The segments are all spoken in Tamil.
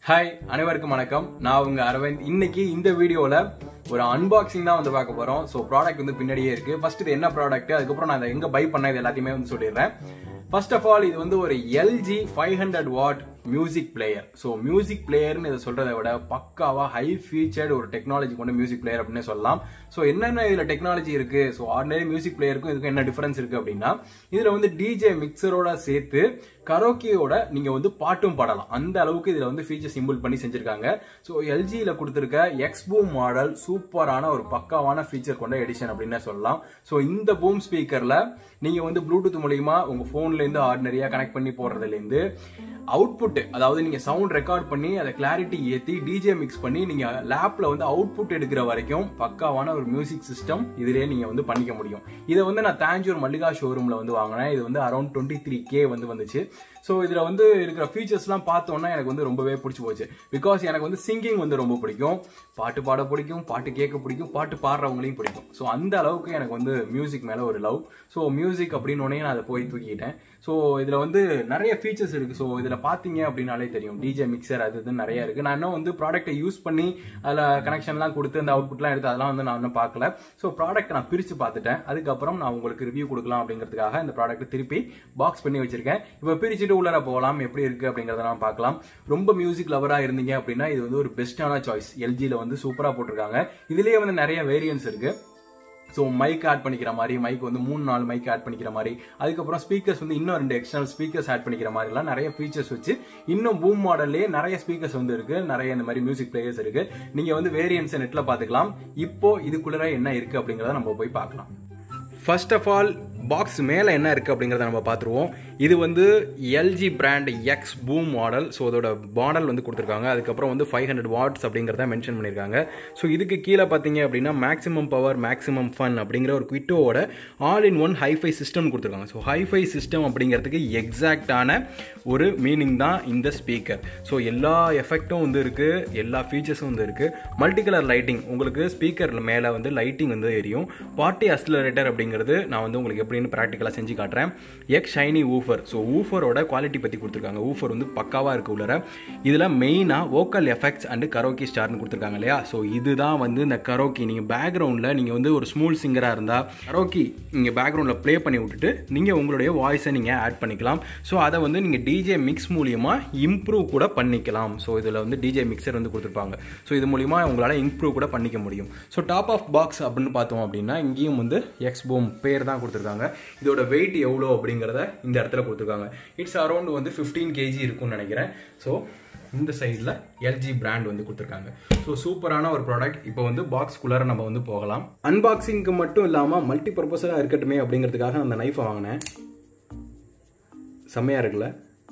ஹாய் அனைவருக்கும் வணக்கம் நான் உங்க அரவிந்த் இன்னைக்கு இந்த வீடியோல ஒரு அன்பாக்சிங் தான் வந்து பார்க்க போறோம் ஸோ ப்ராடக்ட் வந்து பின்னாடியே இருக்கு ஃபர்ஸ்ட் இது என்ன ப்ராடக்ட் அதுக்கப்புறம் நான் அதை எங்க பை பண்ண இது எல்லாத்தையுமே வந்து சொல்லிடுறேன் ஃபர்ஸ்ட் ஆஃப் ஆல் இது வந்து ஒரு LG five hundred watt music player so music பிளேயர்னு இதை சொல்றதை விட பக்காவா ஹை ஃபீச்சர்டு ஒரு டெக்னாலஜி கொண்ட மியூசிக் பிளேயர் அப்படின்னு சொல்லலாம் ஸோ என்னென்ன இதுல டெக்னாலஜி இருக்கு ஸோ ஆர்டினரி மியூசிக் பிளேயருக்கும் இதுக்கும் என்ன டிஃபரன்ஸ் இருக்கு அப்படின்னா இதுல வந்து டிஜே மிக்சரோட சேர்த்து கரோக்கியோட நீங்க வந்து பாட்டும் பாடலாம் அந்த அளவுக்கு இதுல வந்து ஃபீச்சர் சிம்பிள் பண்ணி செஞ்சிருக்காங்க ஸோ எல்ஜியில கொடுத்துருக்க எக்ஸ் பூம் மாடல் சூப்பரான ஒரு பக்காவான ஃபீச்சர் கொண்ட எடிஷன் அப்படின்னு சொல்லலாம் ஸோ இந்த பூம் ஸ்பீக்கர்ல நீங்க வந்து ப்ளூடூத் மூலியமா உங்க போன்ல இருந்து ஆர்டினரியா கனெக்ட் பண்ணி போடுறதுல இருந்து அவுட்புட் அதாவது நீங்க சவுண்ட் ரெக்கார்ட் பண்ணி அதை கிளாரிட்டி ஏத்தி டிஜே மிக்ஸ் பண்ணி நீங்க லேப்ல வந்து அவுட்புட் எடுக்கிற வரைக்கும் பக்காவான ஒரு மியூசிக் சிஸ்டம் இதுலயே நீங்க வந்து பண்ணிக்க முடியும் இதை வந்து நான் தாஞ்சூர் மல்லிகா ஷோரூம்ல வந்து வாங்கினேன் இது வந்து அரௌண்ட் டுவெண்ட்டி த்ரீ கே வந்து வந்துச்சு ஸோ இதுல வந்து இருக்கிற ஃபீச்சர்ஸ்லாம் பார்த்தோன்னா எனக்கு வந்து ரொம்பவே பிடிச்சி போச்சு பிகாஸ் எனக்கு வந்து சிங்கிங் வந்து ரொம்ப பிடிக்கும் பாட்டு பாட பிடிக்கும் பாட்டு கேட்க பிடிக்கும் பாட்டு பாடுறவங்களையும் பிடிக்கும் ஸோ அந்த அளவுக்கு எனக்கு வந்து மியூசிக் மேல ஒரு லவ் ஸோ மியூசிக் அப்படின்னு உடனே நான் அதை போய் தூக்கிட்டேன் ஸோ இதுல வந்து நிறைய ஃபீச்சர்ஸ் இருக்கு ஸோ இதுல பாத்தீங்க அப்படின்னாலே தெரியும் டிஜே மிக்சர் அது இது நிறைய இருக்கு நான் இன்னும் வந்து ப்ராடக்ட்டை யூஸ் பண்ணி அதுல கனெக்ஷன்லாம் கொடுத்து அந்த அவுட்புட்லாம் எடுத்து அதெல்லாம் வந்து நான் இன்னும் பார்க்கல ஸோ ப்ராடக்ட் நான் பிரிச்சு பார்த்துட்டேன் அதுக்கப்புறம் நான் உங்களுக்கு ரிவ்யூ கொடுக்கலாம் அப்படிங்கிறதுக்காக இந்த ப்ராடக்ட் திருப்பி பாக்ஸ் பண்ணி வச்சிருக்கேன் இப்போ பிரிச்சுட்டு உள்ளர போகலாம் எப்படி இருக்கு அப்படிங்கறத நான் பார்க்கலாம் ரொம்ப மியூசிக் லவரா இருந்தீங்க அப்படின்னா இது வந்து ஒரு பெஸ்டான சாய்ஸ் எல்ஜியில வந்து சூப்பரா போட்டிருக்காங்க இதுலயே வந்து நிறைய வேரியன்ஸ் இருக்கு ஸோ மைக் ஆட் பண்ணிக்கிற மாதிரி மைக் வந்து மூணு நாலு மைக் ஆட் பண்ணிக்கிற மாதிரி அதுக்கப்புறம் ஸ்பீக்கர்ஸ் வந்து இன்னும் ரெண்டு எக்ஸ்டர்னல் ஸ்பீக்கர்ஸ் ஆட் பண்ணிக்கிற மாதிரிலாம் நிறைய ஃபீச்சர்ஸ் வச்சு இன்னும் பூம் மாடல்லே நிறைய ஸ்பீக்கர்ஸ் வந்து இருக்கு நிறைய இந்த மாதிரி மியூசிக் பிளேயர்ஸ் இருக்கு நீங்க வந்து வேரியன்ஸ் நெட்ல பாத்துக்கலாம் இப்போ இதுக்குள்ள என்ன இருக்கு அப்படிங்கறத நம்ம போய் பார்க்கலாம் ஃபர்ஸ்ட் ஆஃப் ஆல் பாக்ஸ் மேலே என்ன இருக்குது அப்படிங்கிறத நம்ம பார்த்துருவோம் இது வந்து LG brand X boom model so அதோட மாடல் வந்து கொடுத்துருக்காங்க அதுக்கப்புறம் வந்து ஃபைவ் ஹண்ட்ரட் வாட்ஸ் அப்படிங்கிறத மென்ஷன் பண்ணியிருக்காங்க ஸோ இதுக்கு கீழே பார்த்தீங்க அப்படின்னா மேக்ஸிமம் பவர் மேக்ஸிமம் ஃபன் அப்படிங்கிற ஒரு குவிட்டோவோட all in one hifi system கொடுத்துருக்காங்க ஸோ ஹைஃபை சிஸ்டம் அப்படிங்கிறதுக்கு எக்ஸாக்டான ஒரு மீனிங் தான் இந்த ஸ்பீக்கர் ஸோ எல்லா எஃபெக்டும் வந்து இருக்குது எல்லா ஃபீச்சர்ஸும் வந்து இருக்குது மல்டி கலர் லைட்டிங் உங்களுக்கு ஸ்பீக்கர் மேலே வந்து லைட்டிங் வந்து எரியும் பார்ட்டி அஸ்லரேட்டர் அப்படிங்கிறது நான் வந்து உங்களுக்கு எப்படின்னு ப்ராக்டிக்கலாக செஞ்சு காட்டுறேன் எக் ஷைனி ஊஃபர் ஸோ ஊஃபரோட குவாலிட்டி பற்றி கொடுத்துருக்காங்க ஊஃபர் வந்து பக்காவாக இருக்கு உள்ளர இதில் மெயினாக வோக்கல் எஃபெக்ட்ஸ் அண்டு கரோக்கி ஸ்டார்னு கொடுத்துருக்காங்க இல்லையா ஸோ இதுதான் வந்து இந்த கரோக்கி நீங்கள் பேக்ரவுண்டில் நீங்கள் வந்து ஒரு ஸ்மூல் சிங்கராக இருந்தால் கரோக்கி நீங்கள் பேக்ரவுண்டில் ப்ளே பண்ணி விட்டுட்டு நீங்கள் உங்களுடைய வாய்ஸை நீங்கள் ஆட் பண்ணிக்கலாம் ஸோ அதை வந்து நீங்கள் டிஜே மிக்ஸ் மூலியமாக இம்ப்ரூவ் கூட பண்ணிக்கலாம் ஸோ இதில் வந்து டிஜே மிக்சர் வந்து கொடுத்துருப்பாங்க ஸோ இது மூலிமா உங்களால் இம்ப்ரூவ் கூட பண்ணிக்க முடியும் ஸோ டாப் ஆஃப் பாக்ஸ் அப்படின்னு பார்த்தோம் அப்படின்னா இங்கேயும் வந்து எக்ஸ் போம் பேர் தான் கொடுத்துருக்காங்க இதோட வெயிட் எவ்வளோ அப்படிங்கிறத இந்த இடத்துல கொடுத்துருக்காங்க இட்ஸ் அரௌண்ட் வந்து ஃபிஃப்டீன் கேஜி இருக்கும்னு நினைக்கிறேன் ஸோ இந்த சைடில் எல்ஜி பிராண்ட் வந்து கொடுத்துருக்காங்க ஸோ சூப்பரான ஒரு ப்ராடக்ட் இப்போ வந்து பாக்ஸ்குள்ளார நம்ம வந்து போகலாம் அன்பாக்சிங்க்கு மட்டும் இல்லாமல் மல்டி பர்பஸாக இருக்கட்டுமே அப்படிங்கிறதுக்காக அந்த நைஃபை வாங்கினேன் செம்மையாக இருக்குல்ல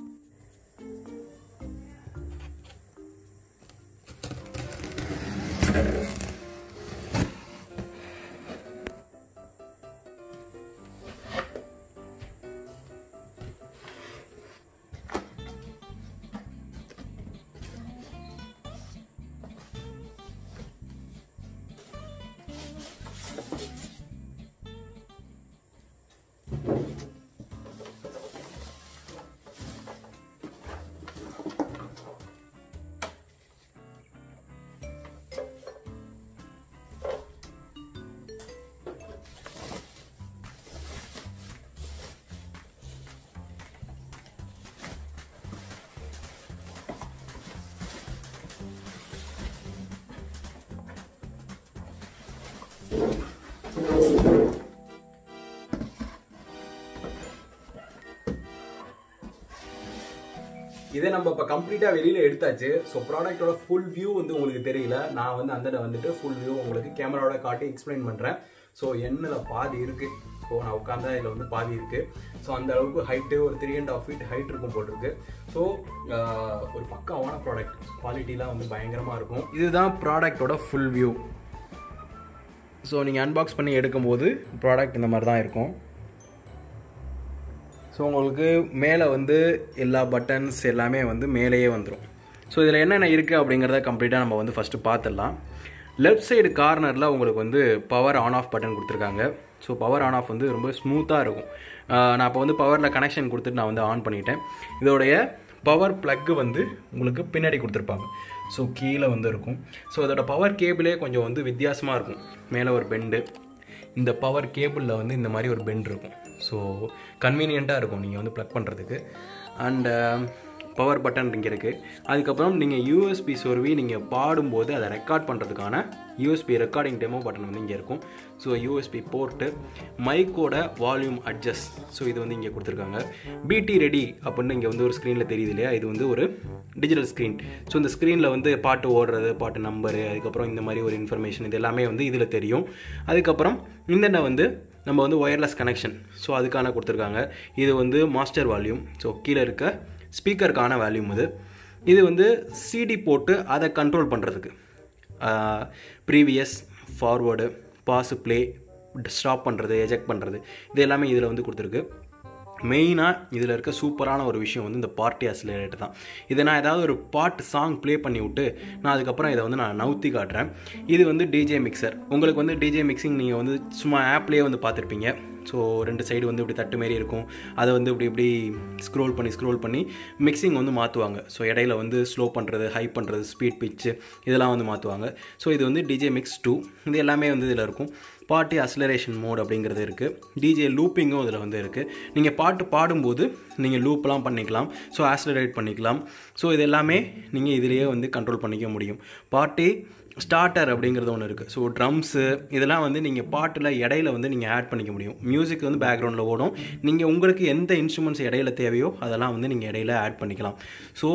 இதை நம்ம இப்போ கம்ப்ளீட்டாக வெளியில் எடுத்தாச்சு ஸோ ப்ராடக்ட்டோட ஃபுல் வியூ வந்து உங்களுக்கு தெரியல நான் வந்து அந்த வந்துட்டு ஃபுல் வியூ உங்களுக்கு கேமராவோட காட்டி எக்ஸ்பிளைன் பண்ணுறேன் ஸோ என்னில் பாதி இருக்குது ஸோ நான் உட்காந்தா இதில் வந்து பாதி இருக்குது ஸோ அந்த அளவுக்கு ஹைட்டு ஒரு three and half feet height இருக்கும் போட்டிருக்கு ஸோ ஒரு பக்காவான ப்ராடக்ட் குவாலிட்டிலாம் வந்து பயங்கரமாக இருக்கும் இதுதான் ப்ராடக்டோட ஃபுல் வியூ ஸோ நீங்கள் அன்பாக்ஸ் பண்ணி எடுக்கும்போது ப்ராடக்ட் இந்த மாதிரி தான் இருக்கும் ஸோ உங்களுக்கு மேலே வந்து எல்லா பட்டன்ஸ் எல்லாமே வந்து மேலேயே வந்துடும் ஸோ இதில் என்னென்ன இருக்குது அப்படிங்கிறத கம்ப்ளீட்டாக நம்ம வந்து ஃபஸ்ட்டு பார்த்துடலாம் லெஃப்ட் சைடு கார்னரில் உங்களுக்கு வந்து பவர் ஆன் ஆஃப் பட்டன் கொடுத்துருக்காங்க ஸோ பவர் ஆன் ஆஃப் வந்து ரொம்ப ஸ்மூத்தாக இருக்கும் ஆஹ் நான் இப்போ வந்து பவரில் கனெக்ஷன் கொடுத்துட்டு நான் வந்து ஆன் பண்ணிட்டேன் இதோடைய பவர் ப்ளக்கு வந்து உங்களுக்கு பின்னாடி கொடுத்துருப்பாங்க ஸோ கீழே வந்து இருக்கும் ஸோ அதோட பவர் கேபிளே கொஞ்சம் வந்து வித்தியாசமாக இருக்கும் மேலே ஒரு பெண்டு இந்த பவர் கேபிளில் வந்து இந்த மாதிரி ஒரு பெண்ட் இருக்கும் ஸோ கன்வீனியண்ட்டாக இருக்கும் நீங்கள் வந்து ப்ளக் பண்ணுறதுக்கு அண்டு பவர் பட்டன் இங்கே இருக்குது அதுக்கப்புறம் நீங்கள் யூஎஸ்பி சொருவி நீங்கள் பாடும்போது அதை ரெக்கார்ட் பண்ணுறதுக்கான யூஎஸ்பி ரெக்கார்டிங் டெமோ பட்டன் வந்து இங்கே இருக்கும் ஸோ யூஎஸ்பி போர்ட்டு மைக்கோட வால்யூம் அட்ஜஸ்ட் ஸோ இது வந்து இங்கே கொடுத்துருக்காங்க பிடி ரெடி அப்படின்னு இங்கே வந்து ஒரு ஸ்க்ரீனில் தெரியுது இல்லையா இது வந்து ஒரு டிஜிட்டல் ஸ்க்ரீன் ஸோ இந்த ஸ்க்ரீனில் வந்து பாட்டு ஓடுறது பாட்டு நம்பரு அதுக்கப்புறம் இந்த மாதிரி ஒரு இன்ஃபர்மேஷன் இது எல்லாமே வந்து இதில் தெரியும் அதுக்கப்புறம் இந்த வந்து நம்ம வந்து ஒயர்லெஸ் கனெக்ஷன் ஸோ அதுக்கான கொடுத்துருக்காங்க இது வந்து மாஸ்டர் வால்யூம் ஸோ கீழே இருக்க ஸ்பீக்கருக்கான வேல்யூம் இது இது வந்து சிடி போட்டு அதை கண்ட்ரோல் பண்ணுறதுக்கு previous forward pause play stop பண்ணுறது எஜெக்ட் பண்ணுறது இது எல்லாமே இதில் வந்து கொடுத்துருக்கு மெயினாக இதில் இருக்க சூப்பரான ஒரு விஷயம் வந்து இந்த பார்ட்டி அசிலேட்டர் தான் இதை நான் ஏதாவது ஒரு பாட்டு சாங் ப்ளே பண்ணி விட்டு நான் அதுக்கப்புறம் இதை வந்து நான் நவுத்தி காட்டுறேன் இது வந்து டிஜே மிக்சர் உங்களுக்கு வந்து டிஜே மிக்சிங் நீங்கள் வந்து சும்மா ஆப்லேயே வந்து பார்த்துருப்பீங்க ஸோ ரெண்டு சைடு வந்து இப்படி தட்டு மாரி இருக்கும் அதை வந்து இப்படி இப்படி ஸ்க்ரோல் பண்ணி ஸ்க்ரோல் பண்ணி மிக்சிங் வந்து மாற்றுவாங்க ஸோ இடையில வந்து ஸ்லோ பண்ணுறது ஹை பண்ணுறது ஸ்பீட் பிச்சு இதெல்லாம் வந்து மாற்றுவாங்க ஸோ இது வந்து டிஜே மிக்ஸ் டூ இது எல்லாமே வந்து இதில் இருக்கும் பாட்டி அஸ்லரேஷன் மோட் அப்படிங்கிறது இருக்குது டிஜே லூப்பிங்கும் இதில் வந்து இருக்குது நீங்கள் பாட்டு பாடும்போது நீங்கள் லூப்லாம் பண்ணிக்கலாம் ஸோ ஆஸ்லரேட் பண்ணிக்கலாம் ஸோ இது எல்லாமே நீங்கள் இதிலேயே வந்து கண்ட்ரோல் பண்ணிக்க முடியும் பாட்டி ஸ்டார்டர் அப்படிங்கிறது ஒன்று இருக்குது ஸோ ட்ரம்ஸு இதெல்லாம் வந்து நீங்கள் பாட்டில் இடையில வந்து நீங்கள் ஆட் பண்ணிக்க முடியும் மியூசிக் வந்து பேக்ரவுண்டில் ஓடும் நீங்கள் உங்களுக்கு எந்த இன்ஸ்ட்ருமெண்ட்ஸ் இடையில தேவையோ அதெல்லாம் வந்து நீங்கள் இடையில ஆட் பண்ணிக்கலாம் ஸோ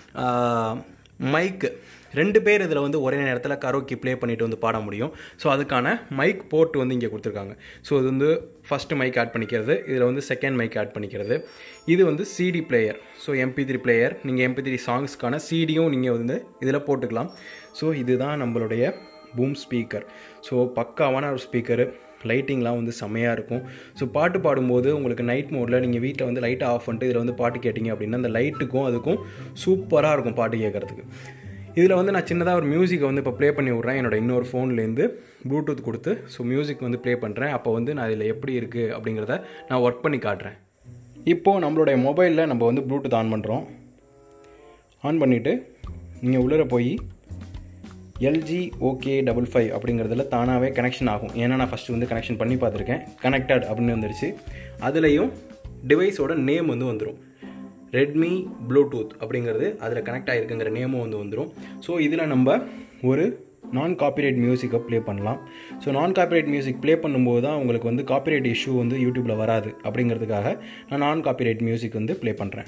மைக்கு ரெண்டு பேர் இதில் வந்து ஒரே நேரத்தில் கரோக்கி ப்ளே பண்ணிட்டு வந்து பாட முடியும் ஸோ அதுக்கான மைக் போர்ட் வந்து இங்கே கொடுத்துருக்காங்க ஸோ இது வந்து ஃபஸ்ட்டு மைக் ஆட் பண்ணிக்கிறது இதில் வந்து செகண்ட் மைக் ஆட் பண்ணிக்கிறது இது வந்து CD player so MP three player நீங்கள் எம்பி த்ரீ சாங்ஸ்க்கான சிடியும் நீங்கள் வந்து இதில் போட்டுக்கலாம் ஸோ இதுதான் நம்மளுடைய பூம் ஸ்பீக்கர் ஸோ பக்காவான ஒரு ஸ்பீக்கரு லைட்டிங்லாம் வந்து செம்மையாக இருக்கும் ஸோ பாட்டு பாடும்போது உங்களுக்கு நைட் மோடில் நீங்கள் வீட்டில் வந்து லைட்டை ஆஃப் பண்ணிட்டு இதில் வந்து பாட்டு கேட்டிங்க அப்படின்னா அந்த லைட்டுக்கும் அதுக்கும் சூப்பராக இருக்கும் பாட்டு கேட்குறதுக்கு இதில் வந்து நான் சின்னதாக ஒரு மியூசிக்கை வந்து இப்போ ப்ளே பண்ணி விட்றேன் என்னோட இன்னொரு ஃபோன்லேருந்து ப்ளூடூத் கொடுத்து ஸோ மியூசிக் வந்து ப்ளே பண்ணுறேன் அப்போ வந்து நான் இதில் எப்படி இருக்குது அப்படிங்கிறத நான் ஒர்க் பண்ணி காட்டுறேன் இப்போது நம்மளுடைய மொபைலில் நம்ம வந்து ப்ளூடூத் ஆன் பண்ணுறோம் ஆன் பண்ணிவிட்டு நீங்கள் உள்ளே போய் எல்ஜி ஓகே டபுள் ஃபைவ் அப்படிங்கிறதுல தானாகவே கனெக்ஷன் ஆகும் ஏன்னா நான் ஃபஸ்ட்டு வந்து கனெக்ஷன் பண்ணி பார்த்துருக்கேன் கனெக்டட் அப்படின்னு வந்துருச்சு அதுலேயும் டிவைஸோட நேம் வந்து வந்துடும் ரெட்மி ப்ளூடூத் அப்படிங்கிறது அதில் கனெக்ட் ஆகிருக்குங்கிற நேமும் வந்து வந்துடும் ஸோ இதில் நம்ம ஒரு நான் காப்பிரைட் மியூசிக்கை ப்ளே பண்ணலாம் ஸோ நான் காப்பிரைட் மியூசிக் ப்ளே பண்ணும்போது தான் உங்களுக்கு வந்து காப்பிரைட் இஷ்யூ வந்து யூடியூப்பில் வராது அப்படிங்கிறதுக்காக நான் நான் காப்பிரைட் மியூசிக் வந்து ப்ளே பண்ணுறேன்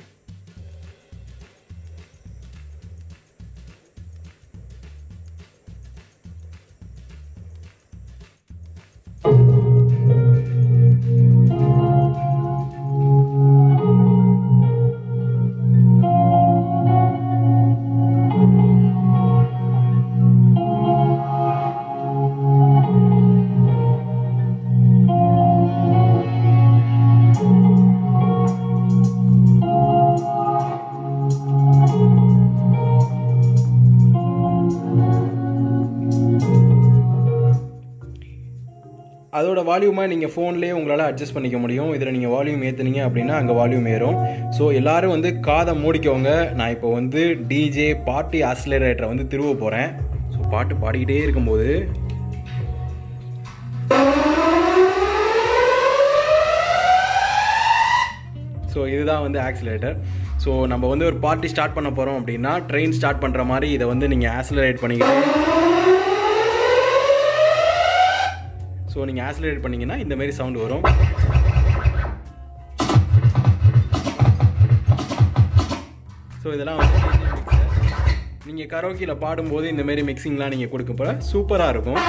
அதோட வால்யூமை நீங்கள் ஃபோன்லேயே உங்களால் அட்ஜஸ்ட் பண்ணிக்க முடியும் இதில் நீங்கள் வால்யூம் ஏற்றுனீங்க அப்படின்னா அங்கே வால்யூம் ஏறும் ஸோ எல்லாரும் வந்து காதை மூடிக்கோங்க நான் இப்போ வந்து டிஜே பாட்டி ஆசிலரேட்டரை வந்து திருவ போகிறேன் ஸோ பாட்டு பாடிக்கிட்டே இருக்கும்போது ஸோ இதுதான் வந்து ஆக்சிலேட்டர் ஸோ நம்ம வந்து ஒரு பார்ட்டி ஸ்டார்ட் பண்ண போகிறோம் அப்படின்னா ட்ரெயின் ஸ்டார்ட் பண்ணுற மாதிரி இதை வந்து நீங்கள் ஆக்சிலரேட் பண்ணிக்கிட்டு ஸோ நீங்கள் ஆக்சிலரேட் பண்ணிங்கன்னா இந்த மாதிரி சவுண்ட் வரும் ஸோ இதெல்லாம் வந்து நீங்கள் கரோக்கியில் பாடும்போது இந்த மாதிரி மிக்சிங்லாம் நீங்கள் கொடுக்க போகிற சூப்பராக இருக்கும்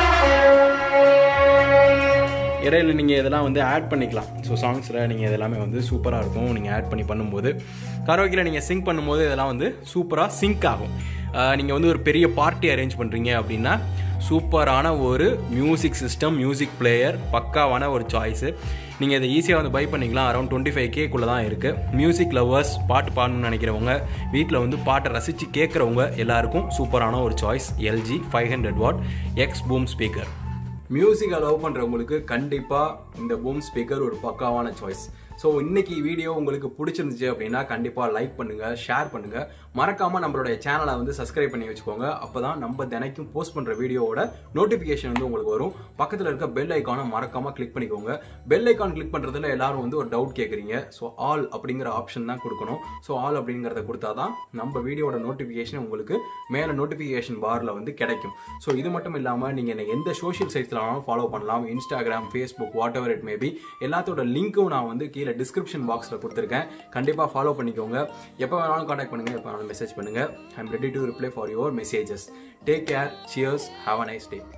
இடையில நீங்கள் இதெல்லாம் வந்து ஆட் பண்ணிக்கலாம் ஸோ சாங்ஸில் நீங்கள் இதெல்லாமே வந்து சூப்பராக இருக்கும் நீங்கள் ஆட் பண்ணி பண்ணும்போது கரோக்கியில் நீங்கள் சிங்க் பண்ணும்போது இதெல்லாம் வந்து சூப்பராக சிங்க் ஆகும் நீங்கள் வந்து ஒரு பெரிய பார்ட்டி அரேஞ்ச் பண்ணுறீங்க அப்படின்னா சூப்பரான ஒரு மியூசிக் சிஸ்டம் மியூசிக் பிளேயர் பக்காவான ஒரு சாய்ஸு நீங்கள் இதை ஈஸியாக வந்து பை பண்ணிக்கலாம் அரௌண்ட் டுவெண்ட்டி ஃபைவ் கேக்குள்ளே தான் இருக்குது மியூசிக் லவர்ஸ் பாட்டு பாடணும்னு நினைக்கிறவங்க வீட்டில் வந்து பாட்டை ரசித்து கேட்குறவங்க எல்லாருக்கும் சூப்பரான ஒரு choice LG five hundred watt X boom speaker மியூசிக்கை லவ் பண்ணுறவங்களுக்கு கண்டிப்பாக இந்த பூம் ஸ்பீக்கர் ஒரு பக்காவான சாய்ஸ் ஸோ இன்னைக்கு வீடியோ உங்களுக்கு பிடிச்சிருந்துச்சு அப்படின்னா கண்டிப்பாக லைக் பண்ணுங்க ஷேர் பண்ணுங்க மறக்காம நம்மளுடைய சேனலை வந்து சப்ஸ்கிரைப் பண்ணி வச்சுக்கோங்க அப்பதான் நம்ம தினைக்கும் போஸ்ட் பண்ற வீடியோவோட நோட்டிபிகேஷன் வந்து உங்களுக்கு வரும் பக்கத்தில் இருக்க பெல் ஐக்கானை மறக்காம கிளிக் பண்ணிக்கோங்க பெல் ஐக்கான் கிளிக் பண்றதுல எல்லாரும் வந்து ஒரு டவுட் கேட்குறீங்க ஸோ ஆல் அப்படிங்கிற ஆப்ஷன் தான் கொடுக்கணும் ஸோ ஆல் அப்படிங்கிறத கொடுத்தாதான் நம்ம வீடியோட நோட்டிபிகேஷன் உங்களுக்கு மேலே நோட்டிபிகேஷன் பார்ல வந்து கிடைக்கும் ஸோ இது மட்டும் இல்லாமல் நீங்கள் என்ன எந்த சோஷியல் சைட்ஸ்ல வேணாலும் ஃபாலோ பண்ணலாம் Instagram Facebook whatever it maybe எல்லாத்தோட லிங்க்கும் நான் வந்து கீழே டிஸ்கிரிப்ஷன் பாக்ஸில் கொடுத்துருக்கேன் கண்டிப்பாக ஃபாலோ பண்ணிக்கோங்க எப்போ வேணாலும் காண்டாக்ட் பண்ணுங்க எப்போ வேணாலும் மெசேஜ் பண்ணுங்க I'm ready to reply for your messages take care cheers have a nice day